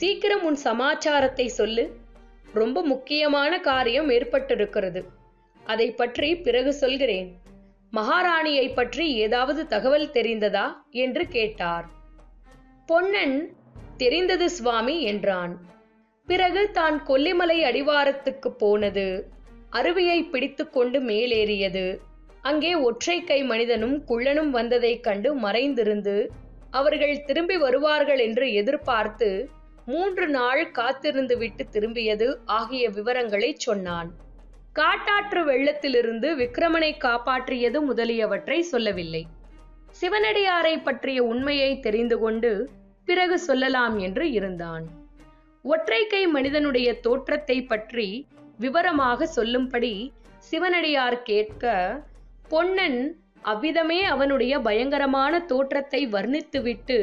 சீக்கிரம் உன் சமாச்சாரத்தை சொல்லு ரொம்ப முக்கியமான காரியம் ஏற்பட்டிருக்கிறது அதை பற்றி பிறகு சொல்கிறேன் மகாராணியை பற்றி ஏதாவது தகவல் தெரிந்ததா என்று கேட்டார் பொன்னன் தெரிந்தது சுவாமி என்றான் பிறகு தான் கொல்லிமலை அடிவாரத்துக்கு போனது அருவியை பிடித்துக்கொண்டு மேலேறியது அங்கே ஒற்றை கை மனிதனும் குள்ளனும் வந்ததைக் கண்டு மறைந்திருந்து அவர்கள் திரும்பி வருவார்கள் என்று எதிர்பார்த்து மூன்று நாள் காத்திருந்து விட்டு திரும்பியது ஆகிய விவரங்களை சொன்னான் காட்டாற்று வெள்ளத்திலிருந்து விக்ரமனை காப்பாற்றியது முதலியவற்றை சொல்லவில்லை சிவனடியாரை பற்றிய உண்மையை தெரிந்து கொண்டு பிறகு சொல்லலாம் என்று இருந்தான் ஒற்றை கை மனிதனுடைய தோற்றத்தை பற்றி விவரமாக சொல்லும்படி சிவனடியார் கேட்க பொன்னன் அவ்விதமே அவனுடைய பயங்கரமான தோற்றத்தை வர்ணித்துவிட்டு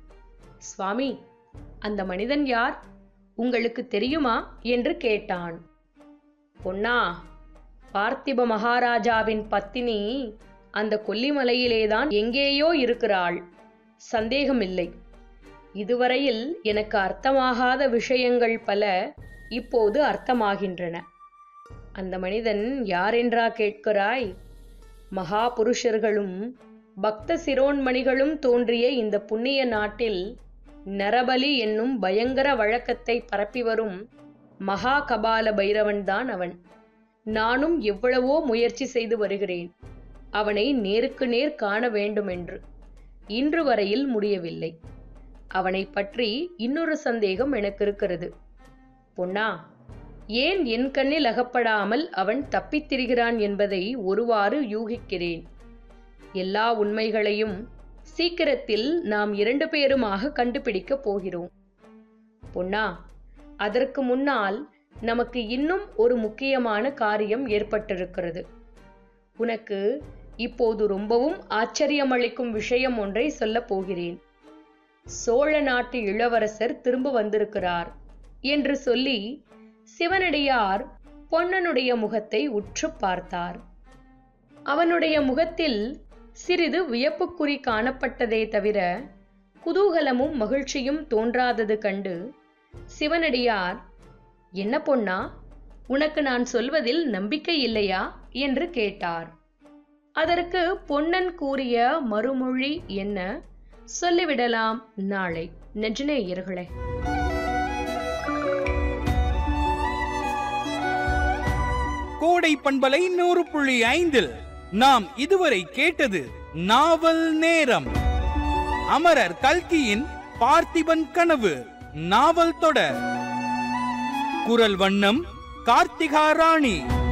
சுவாமி அந்த மனிதன் யார் உங்களுக்கு தெரியுமா என்று கேட்டான் பொன்னா பார்த்திப மகாராஜாவின் பத்தினி அந்த கொல்லிமலையிலேதான் எங்கேயோ இருக்கிறாள் சந்தேகமில்லை இதுவரையில் எனக்கு அர்த்தமாகாத விஷயங்கள் பல இப்போது அர்த்தமாகின்றன அந்த மனிதன் யாரென்றா கேட்கிறாய் மகா புருஷர்களும் பக்த சிரோன்மணிகளும் தோன்றிய இந்த புண்ணிய நாட்டில் நரபலி என்னும் பயங்கர வழக்கத்தை பரப்பி வரும் மகா கபால பைரவன்தான் அவன் நானும் எவ்வளவோ முயற்சி செய்து வருகிறேன் அவனை நேருக்கு நேர் காண வேண்டுமென்று இன்று வரையில் முடியவில்லை அவனை பற்றி இன்னொரு சந்தேகம் எனக்கு இருக்கிறது பொன்னா ஏன் என் கண்ணில் அகப்படாமல் அவன் தப்பித் திரிகிறான் என்பதை ஒருவாறு யூகிக்கிறேன் எல்லா உண்மைகளையும் சீக்கிரத்தில் நாம் இரண்டு பேருமாக கண்டுபிடிக்கப் போகிறோம் பொன்னா அதற்கு முன்னால் நமக்கு இன்னும் ஒரு முக்கியமான காரியம் ஏற்பட்டிருக்கிறது உனக்கு இப்போது ரொம்பவும் ஆச்சரியமளிக்கும் விஷயம் ஒன்றை சொல்லப் போகிறேன் சோழ நாட்டு இளவரசர் திரும்ப வந்திருக்கிறார் என்று சொல்லி சிவனடியார் பொன்னனுடைய முகத்தை உற்று பார்த்தார் அவனுடைய முகத்தில் சிறிது வியப்புக்குறி காணப்பட்டதே தவிர குதூகலமும் மகிழ்ச்சியும் தோன்றாதது கண்டு சிவனடியார் என்ன பொன்னா உனக்கு நான் சொல்வதில் நம்பிக்கை இல்லையா என்று கேட்டார் அதற்கு பொன்னன் கூறிய மறுமொழி என்ன சொல்லிவிடலாம் நாளை நெஞ்சநேயர்களே கோடை பண்பலை நூறு புள்ளி ஐந்தில் நாம் இதுவரை கேட்டது நாவல் நேரம் அமரர் கல்கியின் பார்த்திபன் கனவு நாவல் தொடர் குரல் வண்ணம் கார்த்திகா ராணி